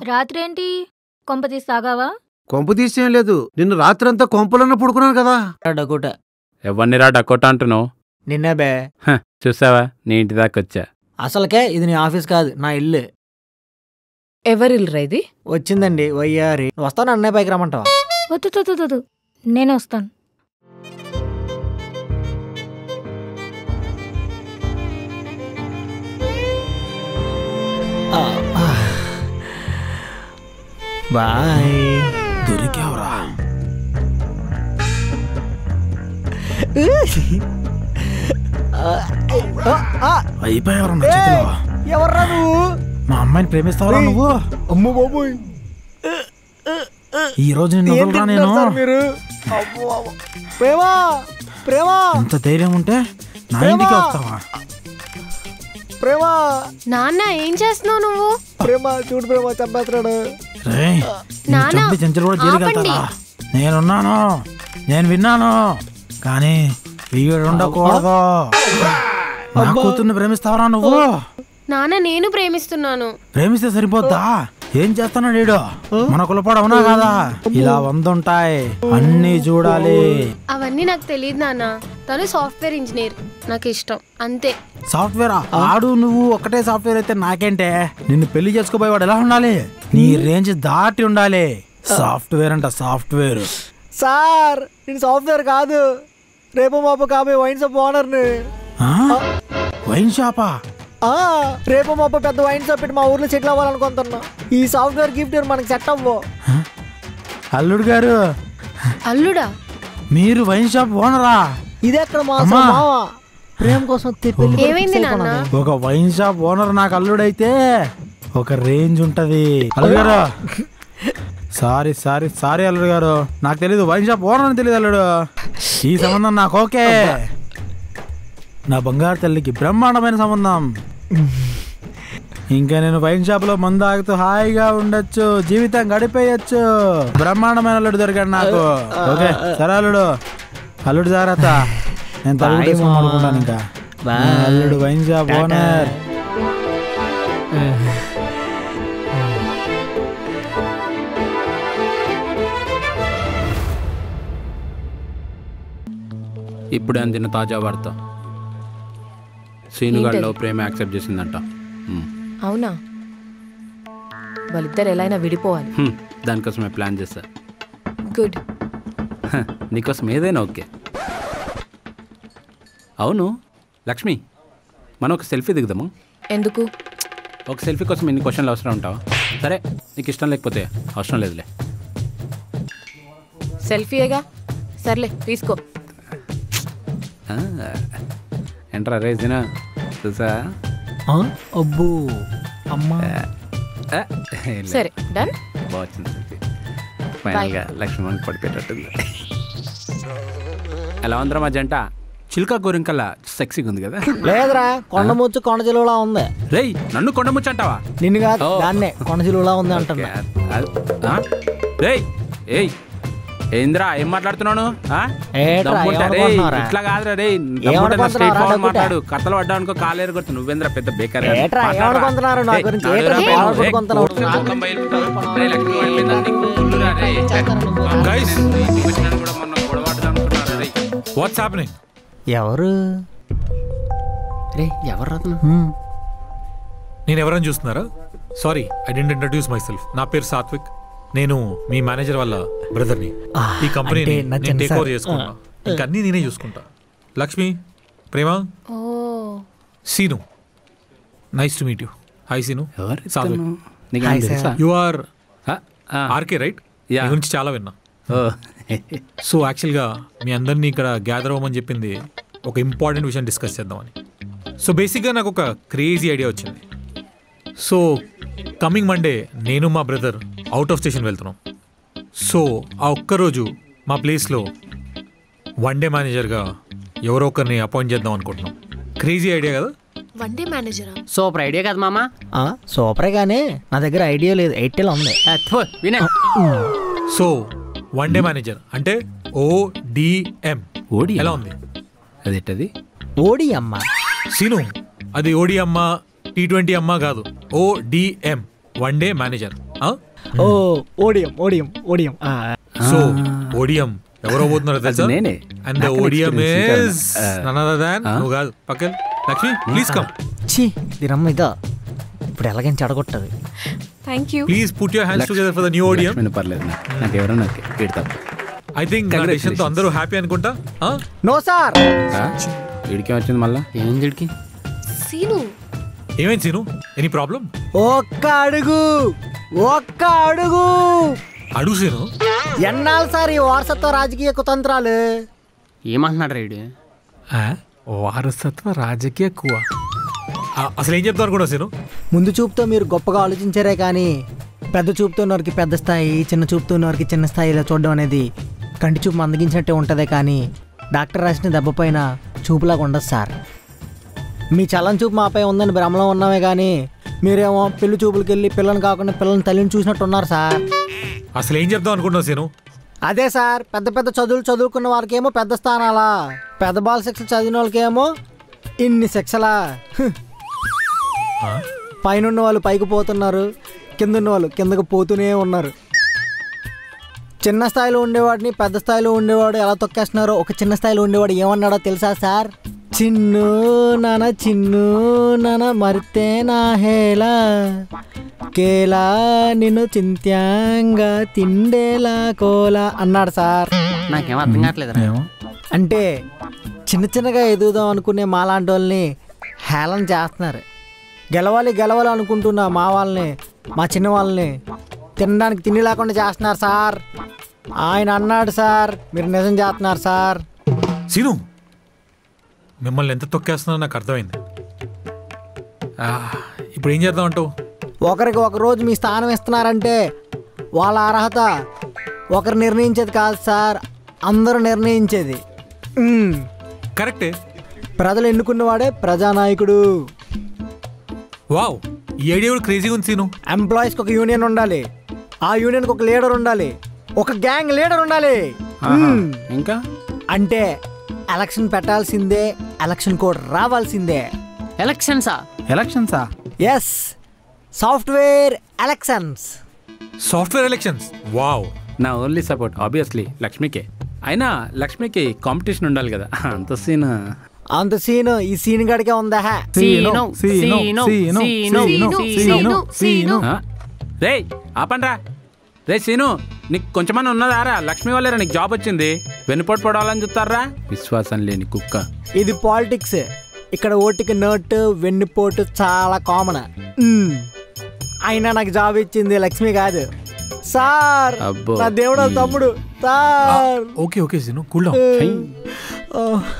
రాత్రి ఏంటి కొంపతీసి తాగావా కొంప తీసేం లేదు నిన్ను రాత్రంతా కొంపలన్న పడుకున్నాను కదా డకోట ఎవరినిరా డకోటా అంటున్నావు నిన్నే బే చూసావా నీ ఇంటి దాకా వచ్చా అసలుకే ఇది నీ ఆఫీస్ కాదు నా ఇల్లు ఎవరిల్రా ఇది వచ్చిందండి వయ్యారి వస్తాను అన్నయ్య పైకి రమ్మంటావా వద్దు వద్దు, వద్దు, వద్దు. నేనే వస్తాను బాయ్ దొరికావురా అయిపోయావురా నా చేతిలో ఎవర్రా నువ్వు మా అమ్మాయిని ప్రేమిస్తావురా నువ్వు అమ్మ బాబోయ్ ఈ రోజు నిన్ను ఏం వదలరా నేను తింటున్నారు సార్ మీరు అబ్బో, అబ్బో. ప్రేమా ప్రేమా ఇంత ధైర్యం ఉంటే నా ప్రేమ! ఇంటికి వస్తావా ప్రేమా నాన్న ఏం చేస్తున్నావు నువ్వు ప్రేమ చూడు ప్రేమ చంపేస్తున్నాడు రేయ్, నిన్ను నాన్న, చంపి చెంచలు కూడా జైలుకి ఆపండి. వెళ్తారా నేనున్నాను నేను విన్నాను కానీ వీడు ఉండకూడదు నా కూతుర్ని ప్రేమిస్తావరా నువ్వు నాన్న నేను ప్రేమిస్తున్నాను ప్రేమిస్తే సరిపోద్దా ఏం చేస్తాను నీడు మన కులపాడు అవునా కాదా ఇలా వందుంటాయి అన్నీ చూడాలి అవన్నీ నాకు తెలియదు నాన్న తను సాఫ్ట్వేర్ ఇంజనీర్ నాకు ఇష్టం అంతే సాఫ్ట్వేర్ ఆడు నువ్వు ఒకటే సాఫ్ట్వేర్ అయితే నాకేంటే నిన్ను పెళ్లి చేసుకోబోయేవాడు ఎలా ఉండాలి నీ రేంజ్ దాటి ఉండాలి సాఫ్ట్వేర్ అంట సాఫ్ట్వేర్ సార్ నేను సాఫ్ట్వేర్ కాదు రేపు మాపు కాబోయే వైన్ షాప్ ఓనర్ని ఆ? వైన్ షాపా ఆ, రేపు మాపు పెద్ద వైన్ షాప్ పెట్టి మా ఊర్లో సెటిల్ అవ్వాలనుకుంటున్నా ఈ సాఫ్ట్వేర్ గిఫ్ట్ మనకి సెట్ అవ్వు అల్లుడు గారు అల్లుడా మీరు వైన్ షాప్ ఓనరా ఇదే అక్కడ మా అమ్మా. మామ ప్రేమ కోసం తి- పెళ్లి కూడా ఏమైంది fix నాన్న? అయిపోయినది. ఒక వైన్ షాప్ ఓనర్ నాకు అల్లుడైతే ఒక రేంజ్ ఉంటది అల్లుడు గారు సారీ సారీ సారీ అల్లుడు గారు నాకు తెలీదు వైన్ షాప్ ఓనర్ అని తెలియదు అల్లుడు ఈ సంబంధం నాకు ఓకే నా బంగారు తల్లికి బ్రహ్మాండమైన సంబంధం ఇంకా నేను వైన్ షాప్ లో మందు ఆగుతూ హాయిగా ఉండొచ్చు జీవితం గడిపేయచ్చు బ్రహ్మాండమైన అల్లుడు దొరికాడు నాకు ఓకే సరే అల్లుడు అల్లుడు జాగ్రత్త నేను తలుపు Bye, తీసుకొని మామ. పడుకుంటాను ఇంకా Bye. నా అల్లుడు వైన్ షాప్ Tata. ఓనర్ ఇప్పుడే అందిన తాజా వార్త సీనుగాడిలో ప్రేమ యాక్సెప్ట్ చేసిందంట హ్మ్. అవునా వాళ్ళిద్దరు ఎలా అయినా విడిపోవాలి హ్మ్. దానికోసమే ప్లాన్ చేశా గుడ్ హ, నీకోసం ఏదైనా ఓకే అవును లక్ష్మి మనం ఒక సెల్ఫీ దిగుదాము ఎందుకు ఒక సెల్ఫీ కోసం ఇన్ని క్వశ్చన్లు అవసరం ఉంటావా సరే నీకు ఇష్టం లేకపోతే అవసరం లేదులే సెల్ఫీయేగా సర్లే తీసుకో ఆ, ఎంట్రా రేజినా చూసా ఆ? అబ్బో అమ్మా ఆ, ఏం లేదు. సరే డన్ బాగా వచ్చింది సెల్ఫీ ఫైనల్గా లక్ష్మణ్ పడిపోయేటట్టుంది ఎలా ఉందిరా మా జంట చిలుక గోరింకల్లా సెక్సీగా ఉంది కదా లేదురా కొండ ముచ్చు కొండ చెలువులా ఉంది రేయ్ నన్ను కొండ ముచ్చంటావా నిన్ను కాదు ఓ. దాన్నే కొండ చెలువులా ఉంది అంటున్నా రేయ్ ఏయ్ ఏంద్రా ఏం మాట్లాడుతున్నాను ఆ? ఏట్రా, దమ్ముంటే రేయ్, ఏమనుకుంటున్నావురా? ఇట్లా కాదురా రే ఏమనుకుంటున్నావురా, స్ట్రైట్ ఫార్వర్డ్ డబ్బుట? మాట్లాడు కథలు పడ్డా అనుకో కాలేరు కొడుతు నువ్వేంద్రా పెద్ద బేకర్ ఏట్రా, ఏమనుకుంటున్నారు నా గురించి? ఏట్రా, ఏమనుకుంటున్నారు? వాట్స్ హ్యాపెనింగ్ ఎవరు రే ఎవరు అతను నేను ఎవరైనా చూస్తున్నారా sorry I didn't introduce myself నా పేరు సాత్విక్ నేను మీ మేనేజర్ వాళ్ళ బ్రదర్ని ఆ, ఈ కంపెనీని అంటే నచ్చండి నేను టేక్ సార్. ఓవర్ చేసుకున్నా ఇంకా అన్నీ నేనే చూసుకుంటా లక్ష్మి ప్రేమ ఓ Seenu nice to meet you hi Seenu ఎవరు సాత్విక్ ఇతను? నీకు ఏమైనా హాయ్ తెలుసా? యు ఆర్ ఆ, ఆ. RK right Yeah. మీ గురించి చాలా విన్నా ఓ. సో యాక్చువల్గా మీ అందరినీ ఇక్కడ గ్యాదర్ అవ్వమని చెప్పింది ఒక ఇంపార్టెంట్ విషయం డిస్కస్ చేద్దామని సో బేసిక్గా నాకు ఒక క్రేజీ ఐడియా వచ్చింది సో కమింగ్ మండే నేను మా బ్రదర్ అవుట్ ఆఫ్ స్టేషన్ వెళ్తున్నాం సో ఆ ఒక్కరోజు మా ప్లేస్లో వన్ డే మేనేజర్గా ఎవరో ఒకరిని అపాయింట్ చేద్దాం అనుకుంటున్నాం క్రేజీ ఐడియా కదా వన్ డే మేనేజరా సూపర్ ఐడియా కదా మామ ఆ, సూపరే కానీ నా దగ్గర ఐడియా లేదు ఎయిర్టెల్ ఉంది వినే సో వన్ డే మేనేజర్ అంటే ఓడిఎం ODM? ఎలా ఉంది అది ఎట్టది ఓడి అమ్మ సీను అది ఓడి అమ్మ టీ ట్వంటీ అమ్మ కాదు ఓడిఎం వన్ డే మేనేజర్ ఓ ఓడియం ఓడియం ఓడియం ఆ, సో ఓడియం ఎవరో పోతున్నారో తెలుసా అది నేనే. అండ్ ద నాకన్నా ఓడియం experience ఇస్ ఇంకా. ఆ. నన్ అదర్ దాన్ ఆ? నువ్వు కాదు పక్కన లక్ష్మి ప్లీజ్ కమ్ ఛీ దీనమ్మ ఇదా ఇప్పుడు ఎలాగైనా చెడగొట్టదు thank you please put your hands together for the new ODM లక్ష్మిని పర్లేదు నాకు. నాకు ఎవరో నాకు వీడు తప్ప ఐ థింక్ నా Congratulations. డెసిషన్ తో అందరూ హ్యాపీ అనుకుంటా ఆ? నో సార్ ఆ? వీడికి వచ్చింది మళ్ళా ఏమైంది వీడికి సీను ఏమైంది సీను ఎనీ ప్రాబ్లం ఒక్క అడుగు ఒక్క అడుగు అడుగు సీను ఎన్నాళ్ళు సార్ ఈ వారసత్వ రాజకీయ కుతంత్రాలు ఏమంటున్నాడు రైడు ఆ? వారసత్వ రాజకీయ కువ ఆ, అసలు ఏం చెప్తాను అనుకున్నా సీను ముందు చూపుతో మీరు గొప్పగా ఆలోచించారే కానీ పెద్ద చూపుతో ఉన్నవారికి పెద్ద స్థాయి చిన్న చూపుతో ఉన్నవారికి చిన్న స్థాయిలో చూడడం అనేది కంటి చూపు మందగించినట్టే ఉంటుందే కానీ డాక్టర్ రాసిన దెబ్బ పైన చూపులాగా ఉండదు సార్ మీ చల్లని చూపు మాపై ఉందని భ్రమలో ఉన్నామే కానీ మీరేమో పెళ్లి చూపులకి వెళ్ళి పిల్లని కాకుండా పిల్లని తల్లిని చూసినట్టు ఉన్నారు సార్ అసలు ఏం చెప్దాం అనుకుంటున్నావు సీను అదే సార్ పెద్ద పెద్ద చదువులు చదువుకున్న వారికేమో పెద్ద స్థానాలా పెద్ద బాల శిక్ష చదివిన వాళ్ళకేమో ఇన్ని శిక్షలా హ్మ్. ఆ? పైన వాళ్ళు పైకి పోతున్నారు కింద ఉన్న వాళ్ళు కిందకు పోతూనే ఉన్నారు చిన్న స్థాయిలో ఉండేవాడిని పెద్ద స్థాయిలో ఉండేవాడు ఎలా తొక్కేస్తున్నారో ఒక చిన్న స్థాయిలో ఉండేవాడు ఏమన్నాడో తెలుసా సార్ చిన్ను నాన్న చిన్ను నాన్న మరితే నా హేలా కేలా నిన్ను చింత్యాంగా తిండేలా కోలా అన్నాడు సార్ నాకేం అర్థం కావట్లేదురా ఏమో అంటే చిన్న చిన్నగా ఎదుగుదాం అనుకునే మాలాంటి వాళ్ళని హేళన చేస్తున్నారు గెలవాలి గెలవాలి అనుకుంటున్న మా వాళ్ళని మా చిన్న వాళ్ళని తినడానికి తిండి లేకుండా చేస్తున్నారు సార్ ఆయన అన్నాడు సార్ మీరు నిజం చేస్తున్నారు సార్ సీను మిమ్మల్ని ఎంత తొక్కేస్తున్నారో నాకు అర్థమైంది ఆ, ఇప్పుడు ఏం చేద్దాం అంటావు ఒకరికి ఒక రోజు మీ స్థానం ఇస్తున్నారంటే వాళ్ళ అర్హత ఒకరు నిర్ణయించేది కాదు సార్ అందరూ నిర్ణయించేది మ్మ్. కరెక్టే ప్రజలు ఎన్నుకున్నవాడే ప్రజానాయకుడు వావ్ ఈ ఐడియా కూడా క్రేజీగా ఉంది సీను ఎంప్లాయీస్కి ఒక యూనియన్ ఉండాలి ఆ యూనియన్కి ఒక లీడర్ ఉండాలి ఒక గ్యాంగ్ లీడర్ ఉండాలి ఆహా. మ్మ్. ఇంకా అంటే ఎలక్షన్ పెట్టాల్సిందే ఎలక్షన్ కోడ్ రావాల్సిందే ఎలక్షన్సా ఎలక్షన్సా yes software elections software elections wow నా ఓన్లీ సపోర్ట్ ఆబ్వియస్లీ లక్ష్మికే అయినా లక్ష్మికి కాంపిటీషన్ ఉండాలి కదా అంత సీన్ అంత సీన్ ఈ సీన్ గడికే ఉందా సీను, సీను, సీను, సీను, సీను, సీను, సీను, సీను, సీను. సీను. రే ఆపండ్రా రే సీను నీకు కొంచెమన్నా ఉన్నదారా లక్ష్మి వాళ్ళరా నీకు జాబ్ వచ్చింది వెన్నుపోటు పడాలని చూస్తారా విశ్వాసం లేని కుక్క ఇది పాలిటిక్స్ ఇక్కడ ఓటికి నోటు వెన్నుపోటు చాలా కామన్ అయినా నాకు జాబ్ ఇచ్చింది లక్ష్మి కాదు సార్ అబ్బో. నా దేవుడు వాళ్ళ తమ్ముడు sir okay okay Seenu cool down ఆ.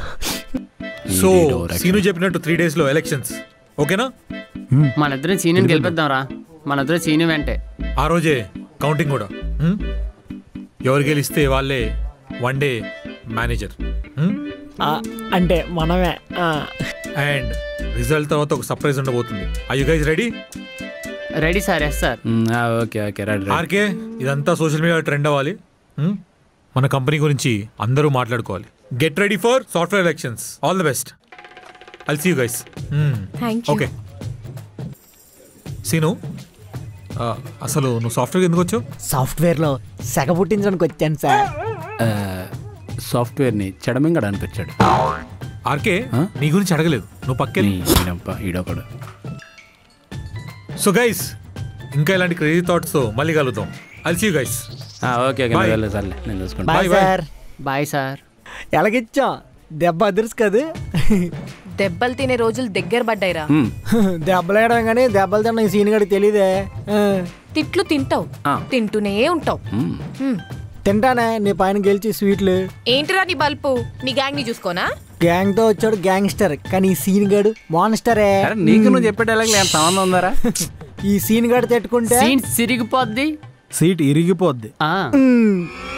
సో ఈడీడో రక్షణ. సీను చెప్పినట్టు త్రీ డేస్ లో ఎలక్షన్స్ ఓకేనా మనిద్దరం సీనియర్ గెలిపిద్దాంరా మనిద్దరం సీనియర్ వెంటే ఆ రోజే కౌంటింగ్ కూడా హ్మ్? ఎవరు గెలిస్తే వాళ్ళే వన్ డే మేనేజర్ ఆ, అంటే మనమే ఆ. అండ్ రిజల్ట్ తర్వాత ఒక సర్ప్రైజ్ ఉండబోతుంది I you guys ready ready sir yes sir hmm, ah, okay okay ready ready ఆర్కే ఇదంతా సోషల్ మీడియా ట్రెండ్ అవ్వాలి హ్మ్? మన కంపెనీ గురించి అందరూ మాట్లాడుకోవాలి get ready for software elections all the best I'll see you guys thank you okay Seenu ఆ, అసలు నువ్వు సాఫ్ట్వేర్ ఎందుకు వచ్చావు సాఫ్ట్వేర్లో సెగ పుట్టించడానికి వచ్చాను సార్ ఆ, సాఫ్ట్వేర్ని చెడమింగడానికి వచ్చాడు ఆర్కే ఆ? నీ గురించి అడగలేదు నువ్వు పక్కెళ్ళి నీ ఈడంప ఈడొకడు సో గైస్ ఇంకా ఇలాంటి క్రేజీ థాట్స్ మళ్ళీ కలుగుతాం I'll see you guys ah, okay okay Bye. నువ్వు వెళ్ళు, సర్లే నేను చూసుకుంటా bye Bye, bye. Sir bye sir ఎలాగిచ్చాం దెబ్బ అదుర్స్ కదా దెబ్బలు తినే రోజులు దగ్గర పడ్డాయిరా మ్, దెబ్బలు వేయడం కానీ దెబ్బలు తిన్న ఈ సీన్ గడికి తెలియదే ఆ. తిట్లు తింటావు ఆ. తింటూనే ఉంటావు మ్. హ్మ్. తింటానే నీ పైన గెలిచి స్వీట్లు ఏంటిరా నీ బల్పు నీ గ్యాంగ్ ని చూసుకోనా గ్యాంగ్ తో వచ్చాడు గ్యాంగ్స్టర్ కానీ ఈ సీన్ గడు మాన్స్టరే అరే నీకు నువ్వు చెప్పేటలాగా నేను సంబంధం ఉందారా ఈ సీన్ గడు తెట్టుకుంటే సీన్ సిరిగిపోద్ది సీట్ ఇరిగిపోద్ది ఆ, మ్మ్.